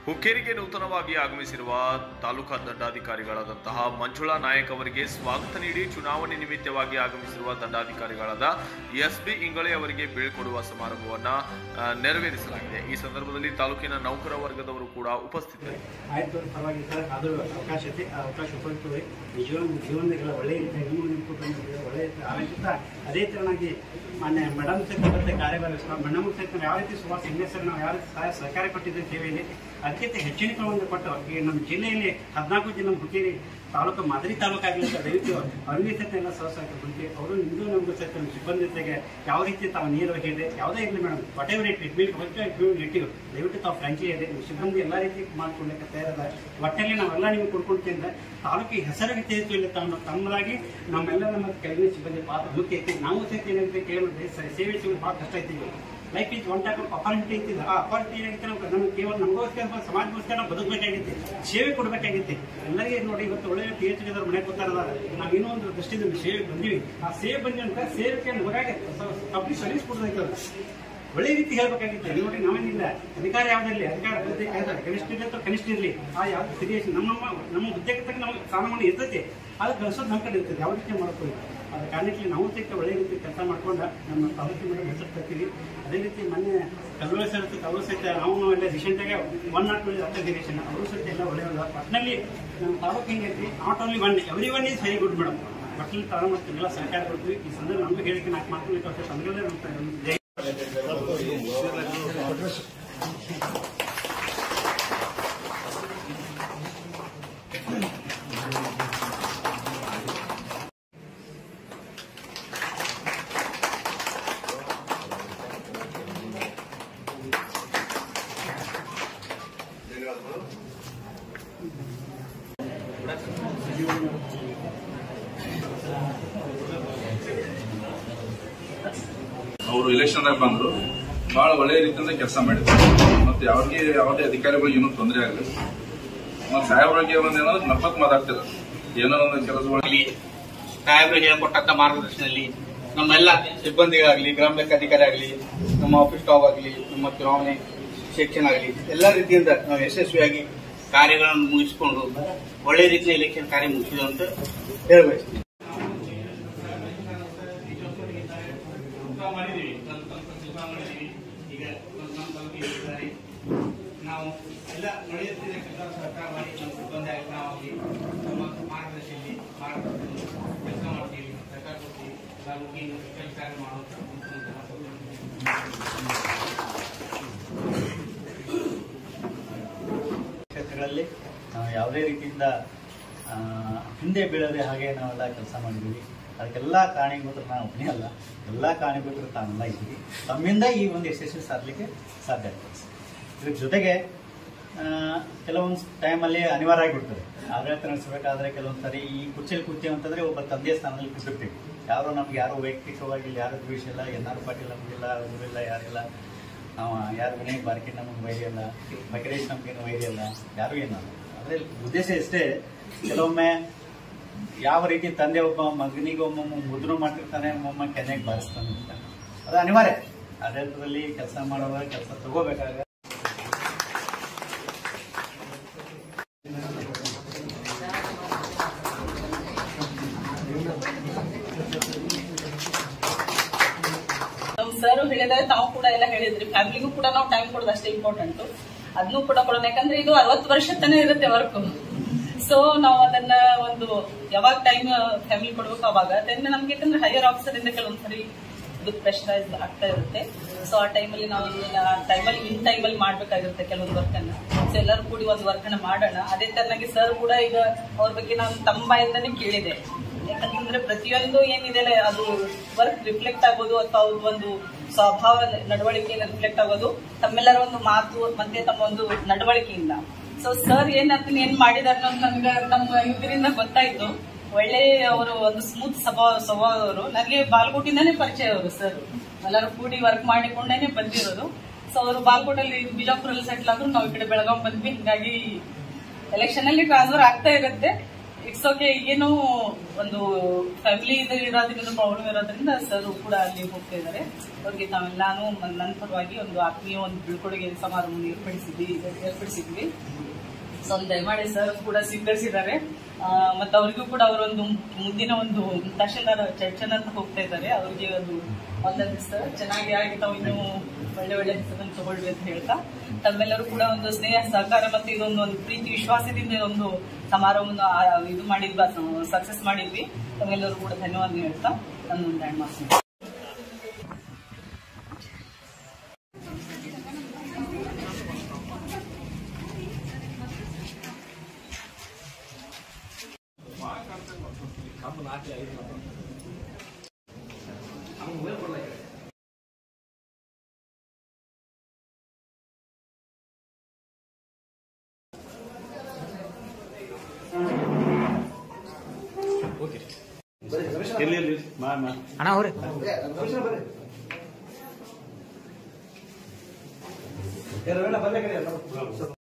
ಹುಕ್ಕೇರಿಗೆ ನೂತನವಾಗಿ ಆಗಮಿಸಿರುವ ತಾಲೂಕಾ ದಂಡಾಧಿಕಾರಿಗಳಾದಂತಹ ಮಂಜುಳಾ ನಾಯಕ್ ಅವರಿಗೆ ಸ್ವಾಗತ ನೀಡಿ ಚುನಾವಣೆ ನಿಮಿತ್ತವಾಗಿ ಆಗಮಿಸಿರುವ ದಂಡಾಧಿಕಾರಿಗಳಾದ ಎಸ್ ಬಿ ಇಂಗಳೆ ಅವರಿಗೆ ಬೀಳ್ಕೊಡುವ ಸಮಾರಂಭವನ್ನ ಆ, ನೆರವೇರಿಸಲಾಗಿದೆ ಈ ಸಂದರ್ಭದಲ್ಲಿ ತಾಲೂಕಿನ ನೌಕರ ವರ್ಗದವರು ಕೂಡ ಉಪಸ್ಥಿತರಿದ್ದರು ಆಯ್ತು ಪರವಾಗಿಲ್ಲ ಸರ್ ಅದು ಅವಕಾಶ ಐತಿ ಆ ಅವಕಾಶ ಉಪಯುಕ್ತವೇ ನಿಜವಾಗ್ ಜೀವನದಾಗೆಲ್ಲ ಒಳ್ಳೆ ಇರುತ್ತೆ ನಿಮ್ಮ ನಿಮ್ಮ ಒಳ್ಳೆ ಇರುತ್ತೆ ಆರೋಗ್ಯ ಅದೇ ತರನಾಗಿ ಮಾನ್ಯ ಮೇಡಮ್ ಸಹಿತ ಮತ್ತೆ ಕಾರ್ಯಭಾರ ಮೇಡಮ್ ಸಹಿತ ನಾವು ಯಾವ ರೀತಿ ಸುಭಾಷ್ ಹೆಗ್ಡೆ ಸರ್ ನಾವು ಯಾವ ರೀತಿ ಸಹಾಯ ಸಹಕಾರ ಕೊಟ್ಟಿದ್ದೇವೆ ಸೇವೆಯಲ್ಲಿ ಅದಕ್ಕಿಂತ ಹೆಚ್ಚಿನ ಕ್ರಮವನ್ನು ಕೊಟ್ಟು ಈಗ ನಮ್ಮ ಜಿಲ್ಲೆಯಲ್ಲಿ ಹದಿನಾಲ್ಕು ಜನ ಹುಕ್ಕೇರಿ ತಾಲೂಕು ಮಾದರಿ ತಾಲೂಕು ಆಗಲಿ ಅಂತ ದಯವಿಟ್ಟು ಅವ್ರಿಗೆ ಸಹಿತ ಎಲ್ಲ ಸಹಸಹಕಾರ ಕೊಡ್ತೀವಿ ಅವರು ನಿಮಗೂ ನಮಗೂ ಸಹಿತ ನಮ್ಮ ಸಿಬ್ಬಂದಿ ಜೊತೆಗೆ ಯಾವ ರೀತಿ ತಾವು ನೀರು ಇದೆ ಯಾವುದೇ ಇರಲಿ madam whatever it treatment ಹೊರಗೆ ಟ್ರೀಟ್ಮೆಂಟ್ ಇಟ್ಟಿವಿ ದಯವಿಟ್ಟು ತಾವು ಫ್ರಾಂಚೈಸ್ ಇದೆ ನಿಮ್ಮ ಸಿಬ್ಬಂದಿ ಎಲ್ಲ ರೀತಿ ಮಾಡ್ಕೊಡ್ಲಿಕ್ಕೆ ತಯಾರದ ಒಟ್ಟಲ್ಲಿ ನಾವೆಲ್ಲ ನಿಮ್ಗೆ ಕೊಡ್ಕೊಳ್ತಿಂದ ತಾಲೂಕಿಗೆ ಹೆಸರಿಗೆ ತಿಳಿತು ಇಲ್ಲ ತಮ್ಮ ತಮ್ಮದಾಗಿ ನಮ್ಮೆಲ್ಲ ನಮ್ಮ ಕೆಳಗಿನ ಸಿಬ್ಬಂದಿ ಪಾತ್ರ ಮುಖ್ಯ ಐತಿ ನಾವು ಸಹಿತ ಏನಂತ ಕೇಳಿದ್ರೆ ಸ- ಸೇವೆ ಸಿಗೋದು ಭಾಳ ಕಷ್ಟ ಐತಿ life is one type of opportunity ಐತಿಲ್ಲ ಆ ಅಪಾರ್ಚುನಿಟಿ ಏನೈತೆ ನಾವು ನಮ್ಗೆ ಕೇವಲ ನಮಗೋಸ್ಕರ ಅಥವಾ ಸಮಾಜಗೋಸ್ಕರ ನಾವು ಬದುಕಬೇಕಾಗಿತ್ತು ಸೇವೆ ಕೊಡಬೇಕಾಗಿತ್ತು ಎಲ್ಲರಿಗೆ ನೋಡಿ ಇವತ್ತು ಒಳ್ಳೆ ಪಿ ಎಚ್ ಡಿ ಮನೆ ಕೂತಾರದ ನಾವು ಏನೋ ಒಂದು ದೃಷ್ಟಿಯಿಂದ ಸೇವೆ ಬಂದಿವಿ ಆ ಸೇವೆ ಬಂದ್ವಿ ಅಂತ ಸೇವೆಗೆ ನಮಗಾಗಿ ಕಂಪ್ಲೀಟ್ ಸರ್ವಿಸ್ ಕೊಡೋದೈತಲ್ಲ ಒಳ್ಳೆ ರೀತಿ ಹೇಳ್ಬೇಕಾಗಿತ್ತು ನೋಡಿ ನಾವೇನಿಲ್ಲ ಅಧಿಕಾರ ಯಾವ್ದಿರಲಿ ಅಧಿಕಾರ ಹುದ್ದೆ ಕಾಯ್ದೆ ಕನಿಷ್ಠ ಇರಲಿ ಅಥವಾ ಕನಿಷ್ಠ ಇರಲಿ ಆ ಯಾವ್ದು ಸಿರಿಯಸ್ ನಮ್ಮ ನಮ್ಮ ನಮ್ಮ ಹುದ್ದೆಗೆ ತಕ್ಕ ನಮಗೆ ಸ್ಥಾನಮಾನ ಇರ್ತೈತಿ ಅದು ಗಳಿಸೋದು ನಮ್ಮ ಕಡೆ ಇರ್ತದೆ ಯಾವ ರೀತಿ ಮಾಡ್ಕೊಳ್ಳಿ ಅದ ಕಾರಣಕ್ಕೆ ನಾವು ಸಹಿತ ಒಳ್ಳೆ ರೀತಿ ಕೆಲಸ ಮಾಡ್ಕೊಂಡ ನಮ್ಮ ತಾಲೂಕಿನ ಮೇಲೆ ಹೆಸರು ತರ್ತೀವಿ ಅದೇ ರೀತಿ ಮೊನ್ನೆ ಕಲ್ವಳ ಸರ್ ಅವರು ಸಹಿತ ನಾವು ಎಲ್ಲ ರೀಸೆಂಟಾಗಿ ಒನ್ ನಾಟ್ ಟು ಅಪ್ಲಿಕೇಶನ್ ಅವರು ಸಹಿತ ಎಲ್ಲ ಒಳ್ಳೆಯದು ಒಟ್ಟಿನಲ್ಲಿ ನಮ್ಮ ತಾಲೂಕು ಹೆಂಗೈತಿ not only one everyone is very good madam ಒಟ್ಟಿನಲ್ಲಿ ತಾವು ಮಾಡ್ತೀವಿಲ್ಲ ಸಹಕಾರ ಕೊಡ್ತೀವಿ ಈ ಸಂದರ್ಭ ನಮಗೂ ಹೇಳಿಕೆ ನಾಲ್ಕು ಮಾತು ತಮಗೆಲ್ಲ ನಮ್ಮ ಜೈ ಅವರು ಎಲೆಕ್ಷನ್ ಬಂದ್ರು ಬಹಳ ಒಳ್ಳೆ ರೀತಿಯಿಂದ ಕೆಲಸ ಮಾಡಿದ್ರು ಮತ್ತೆ ಅವ್ರಿಗೆ ಯಾವುದೇ ಅಧಿಕಾರಿಗಳಿಗೆ ಏನೂ ತೊಂದರೆ ಆಗಲಿಲ್ಲ ಮತ್ತೆ ಸಾಹೇಬ್ರಿಗೆ ಒಂದೇನಾದ್ರು ನಪ್ಪತ್ ಮಾತಾಡ್ತಿರ ಏನೋ ಒಂದು ಕೆಲಸಗಳು ಆಗಲಿ ಸಾಹೇಬರು ಹೇಳಿಕೊಟ್ಟಂತ ಮಾರ್ಗದರ್ಶನದಲ್ಲಿ ನಮ್ಮೆಲ್ಲ ಸಿಬ್ಬಂದಿಗಳಾಗಲಿ ಗ್ರಾಮ ಲೆಕ್ಕಾಧಿಕಾರಿ ಆಗಲಿ ನಮ್ಮ ಆಫೀಸ್ ಸ್ಟಾಫ್ ಆಗಲಿ ನಮ್ಮ ಚುನಾವಣೆ ಸೆಕ್ಷನ್ ಆಗಲಿ ಎಲ್ಲ ರೀತಿಯಿಂದ ನಾವು ಯಶಸ್ವಿಯಾಗಿ ಕಾರ್ಯಗಳನ್ನು ಮುಗಿಸಿಕೊಂಡು ಒಳ್ಳೆ ರೀತಿಯ ಎಲೆಕ್ಷನ್ ಕಾರ್ಯ ಮುಗಿಸಿದ ಅಂತ ಹೇಳಬಯಸ್ತೀನಿ ಈಗ ನಾವು ಎಲ್ಲ ನಡೆಯುತ್ತಿದೆ ಕೆಲಸ ಸರ್ಕಾರ ಮಾಡಿ ನಮ್ಮ ಸಿಬ್ಬಂದಿ ಆಗಿ ನಾವಾಗಲಿ ನಮ್ಮ ಮಾರ್ಗದರ್ಶಿಯಲ್ಲಿ ಮಾರ್ಗದರ್ಶನ ಕೆಲಸ ಮಾಡ್ತೀವಿ ಸರ್ಕಾರ ಕೊಡ್ತೀವಿ ತಾಲೂಕಿನ ಕೆಲಸ ಮಾಡುವಂತ ಕ್ಷೇತ್ರಗಳಲ್ಲಿ ನಾವು ಯಾವುದೇ ರೀತಿಯಿಂದ ಆ, ಹಿಂದೆ ಬೀಳದೆ ಹಾಗೆ ನಾವೆಲ್ಲ ಕೆಲಸ ಮಾಡಿದ್ದೀವಿ ಅದಕ್ಕೆಲ್ಲ ಕಾರಣೀಭೂತರು ನಾವು ಒಬ್ಬನೇ ಅಲ್ಲ ಎಲ್ಲ ಕಾರಣೀಭೂತರು ತಾವೆಲ್ಲ ಇದ್ದೀವಿ ತಮ್ಮಿಂದ ಈ ಒಂದು ಯಶಸ್ವಿ ಸಾಧಲಿಕ್ಕೆ ಸಾಧ್ಯ ಆಗ್ತದೆ ಇದ್ರ ಜೊತೆಗೆ ಆ, ಕೆಲವೊಂದು ಟೈಮಲ್ಲಿ ಅನಿವಾರ್ಯ ಆಗಿಬಿಡ್ತದೆ ಆಡಳಿತ ನಡೆಸಬೇಕಾದ್ರೆ ಕೆಲವೊಂದು ಸರಿ ಈ ಕುರ್ಚಿಯಲ್ಲಿ ಕೂರ್ತೀವಿ ಅಂತಂದ್ರೆ ಒಬ್ಬ ತಂದೆಯ ಸ್ಥಾನದಲ್ಲಿ ಕೂತಿರ್ತೀವಿ ಯಾರೋ ನಮ್ಗೆ ಯಾರೋ ವೈಯಕ್ತಿಕವಾಗಿ ಇಲ್ಲಿ ಯಾರು ದ್ವೇಷ ಇಲ್ಲ ಎನ್ ಆರ್ ಪಾಟೀಲ್ ನಮಗಿಲ್ಲ ಇವರಿಲ್ಲ ಯಾರಿಲ್ಲ ನಾವು ಯಾರು ವಿನಯ್ ಬಾರ್ಕಿ ನಮಗೆ ವೈರಿಯಲ್ಲ ಮಕರೇಶ್ ನಮ್ಗೇನು ವೈರಿಯಲ್ಲ ಯಾರು ಏನಲ್ಲ ಅದ್ರ ಉದ್ದೇಶ ಇಷ್ಟೇ ಕೆಲವೊಮ್ಮೆ ಯಾವ ರೀತಿ ತಂದೆ ಒಬ್ಬ ಮಗನಿಗೆ ಒಮ್ಮೊಮ್ಮೆ ಮುದ್ರು ಮಾಡ್ತಿರ್ತಾನೆ ಒಮ್ಮೊಮ್ಮೆ ಕೆನೆಗೆ ಬಾರಿಸ್ತಾನೆ ಅಂತ ಅದು ಅನಿವಾರ್ಯ ಆಡಳಿತದಲ್ಲಿ ಕೆಲಸ ಮಾಡುವಾಗ ಕೆಲಸ ತಗೋಬೇಕಾಗ ನಮ್ ಸರ್ ಹೇಳಿದ್ರೆ ತಾವು ಕೂಡ ಎಲ್ಲ ಹೇಳಿದ್ರಿ ಫ್ಯಾಮಿಲಿಗೂ ಕೂಡ ನಾವು ಟೈಮ್ ಕೊಡೋದು ಅಷ್ಟೇ ಇಂಪಾರ್ಟೆಂಟ್ ಅದನ್ನು ಕೂಡ ಕೊಡೋಣ ಯಾಕಂದ್ರೆ ಇದು ಅರವತ್ತು ವರ್ಷ ತನಕ ಇರುತ್ತೆ ವರ್ಕ್ ಸೊ ನಾವು ಅದನ್ನ ಒಂದು ಯಾವಾಗ ಟೈಮ್ ಫ್ಯಾಮಿಲಿ ಕೊಡ್ಬೇಕು ಅವಾಗ ದೆನ್ ನಮ್ಗೆ ಯಾಕಂದ್ರೆ ಹೈಯರ್ ಆಫೀಸರ್ ಇಂದ ಕೆಲವೊಂದ್ಸರಿ ಇದು ಪ್ರೆಷರೈಸ್ ಆಗ್ತಾ ಇರುತ್ತೆ ಸೊ ಆ ಟೈಮಲ್ಲಿ ನಾವು ಟೈಮಲ್ಲಿ ಇನ್ ಟೈಮಲ್ಲಿ ಮಾಡ್ಬೇಕಾಗಿರುತ್ತೆ ಕೆಲವೊಂದು ವರ್ಕ್ ಅನ್ನ ಸೊ ಎಲ್ಲರೂ ಕೂಡಿ ಒಂದು ವರ್ಕ್ ಅನ್ನ ಮಾಡೋಣ ಅದೇ ತರನಾಗಿ ಸರ್ ಕೂಡ ಈಗ ಅವ್ರ ಬಗ್ಗೆ ನಾನು ತಮ್ಮ ಬಾಯಿಂದಾನೇ ಕೇಳಿದೆ ಯಾಕಂತಂದ್ರೆ ಪ್ರತಿಯೊಂದು ಏನಿದೆ ಅದು ವರ್ಕ್ ರಿಫ್ಲೆಕ್ಟ್ ಆಗೋದು ಅಥವಾ ಅವ್ರ ಒಂದು ಸ್ವಭಾವ ನಡವಳಿಕೆಯಿಂದ ರಿಫ್ಲೆಕ್ಟ್ ಆಗೋದು ತಮ್ಮೆಲ್ಲರ ಒಂದು ಮಾತು ಮತ್ತೆ ತಮ್ಮ ಒಂದು ನಡವಳಿಕೆಯಿಂದ ಸೊ ಸರ್ ಏನ್ ಅದನ್ನ ಏನ್ ಮಾಡಿದಾರೆ ಅಂತ ನನ್ಗೆ ನಮ್ಮ ಇದರಿಂದ ಗೊತ್ತಾಯ್ತು ಒಳ್ಳೆ ಅವರು ಒಂದು ಸ್ಮೂತ್ ಸ್ವಭಾವ ಸ್ವಭಾವದವರು ನನಗೆ ಬಾಲ್ಕೋಟಿಂದಾನೇ ಪರಿಚಯ ಅವರು ಸರ್ ಎಲ್ಲರೂ ಕೂಡಿ ವರ್ಕ್ ಮಾಡಿಕೊಂಡೇನೆ ಬಂದಿರೋದು ಸೊ ಅವರು ಬಾಲ್ಕೋಟಲ್ಲಿ ಬಿಜಾಪುರಲ್ಲಿ ಸೆಟ್ಲ್ ಆದ್ರು ನಾವು ಈ ಕಡೆ ಬೆಳಗಾವ್ ಬಂದ್ವಿ ಹಿಂಗಾಗಿ ಎಲೆಕ್ಷನ್ ಅಲ್ಲಿ ಟ್ರಾನ್ಸ್ಫರ್ ಆಗ್ತಾ ಇರುತ್ತೆ ಇಟ್ಸ್ ಓಕೆ ಈಗೇನು ಒಂದು ಫ್ಯಾಮಿಲಿ ಇರೋದ್ರಿಂದ ಪ್ರಾಬ್ಲಮ್ ಇರೋದ್ರಿಂದ ಸರ್ ಕೂಡ ಅಲ್ಲಿ ಹೋಗ್ತಾ ಇದ್ದಾರೆ ಅವ್ರಿಗೆ ತಾವೆಲ್ಲಾನು ಮ- ನನ್ನ ಪರವಾಗಿ ಒಂದು ಆತ್ಮೀಯ ಒಂದು ಬೀಳ್ಕೊಡುಗೆ ಸಮಾರಂಭ ಏರ್ಪಡಿಸಿದ್ವಿ ಏರ್ಪಡಿಸಿದ್ವಿ ಸೊ ಒಂದು ದಯಮಾಡಿ ಸರ್ ಕೂಡ ಸ್ವೀಕರಿಸಿದ್ದಾರೆ ಆ, ಮತ್ತೆ ಅವರಿಗೂ ಕೂಡ ಅವರೊಂದು ಮುಂದಿನ ಒಂದು ತಹಶೀಲ್ದಾರ್ ಚರ್ಚನ್ ಅಂತ ಹೋಗ್ತಾ ಇದ್ದಾರೆ ಅವರಿಗೆ ಒಂದು ಒಂದೊಂದು ಸರ್ ಚೆನ್ನಾಗಿ ಆಗಿ ತಾವು ಇನ್ನೂ ಒಳ್ಳೆ ಒಳ್ಳೆ ಹೆಸರನ್ನು ತಗೊಳ್ಳಿ ಅಂತ ಹೇಳ್ತಾ ತಮ್ಮೆಲ್ಲರೂ ಕೂಡ ಒಂದು ಸ್ನೇಹ ಸಹಕಾರ ಮತ್ತೆ ಇದೊಂದು ಒಂದು ಪ್ರೀತಿ ವಿಶ್ವಾಸದಿಂದ ಇದೊಂದು ಸಮಾರಂಭವನ್ನು ಆ- ಇದು ಮಾಡಿದ್ವಿ ಸಕ್ಸಸ್ ಮಾಡಿದ್ವಿ ತಮ್ಮೆಲ್ಲರೂ ಕೂಡ ಧನ್ಯವಾದ ಹೇಳ್ತಾ ನನ್ನ ಒಂದು ಎರಡು ಮಾತು ಅಣ್ಣ ಅವ್ರಿ